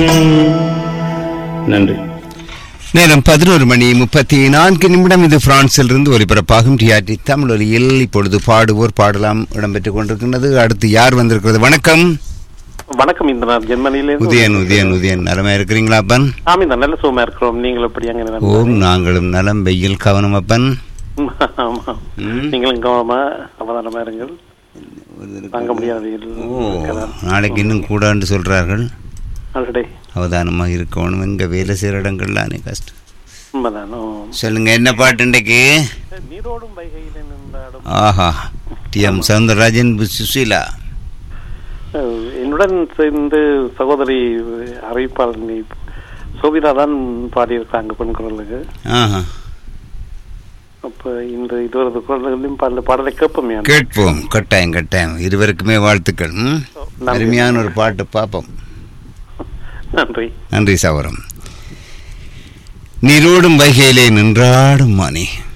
நன்றி நேரம் பதினோரு மணி முப்பத்தி நான்கு நிமிடம் இது பிரான்சில் இருந்து ஒலிபரப்பாகும் டிஆர்டி தமிழ் ஒலியில் இப்பொழுது பாடுவோர் பாடலாம் இடம்பெற்றுக் கொண்டிருக்கின்றது அடுத்து யார் வந்திருக்கிறது வணக்கம் வணக்கம் இந்த நான் ஜெர்மனியில உதயன் உதயன் உதயன் நலமா இருக்கிறீங்களா அப்பன் ஆமா இந்த நல்ல சுகமா இருக்கிறோம் நீங்கள் எப்படி அங்க ஓம் நாங்களும் நலம் வெயில் கவனம் அப்பன் ஆமா ம். நீங்களும் கவனமா அவதானமா இருங்கள் தாங்க முடியாது ஓ நாளைக்கு இன்னும் கூடான்னு சொல்றார்கள் ஆல்ரெடி அவதானமாக இருக்கணும் இங்க வேலை செய்கிற இடங்கள்லானே கஷ்டம் உண்மைதான் ஓ. சொல்லுங்க என்ன பாட்டு இன்றைக்கு நீரோடும் வைகையில நின்றாடும் ஆஹா T M Soundararajan P. Susheela அஹ், என்னுடன் சேர்ந்து சகோதரி அறிவிப்பாளர் நீ சோபிதா தான் பாடியிருக்காங்க பெண் குரலுக்கு ஆஹா அப்ப இந்த இருபது குரல்களையும் பாடல பாடலை கேட்போமே கேட்போம் கட்டாயம் கட்டாயம் இருவருக்குமே வாழ்த்துக்கள் ம்? நன்றி. அருமையான ஒரு பாட்டு பார்ப்போம் நன்றி நன்றி சவரம் நீரோடும் வைகையிலே நின்றாடும் மானே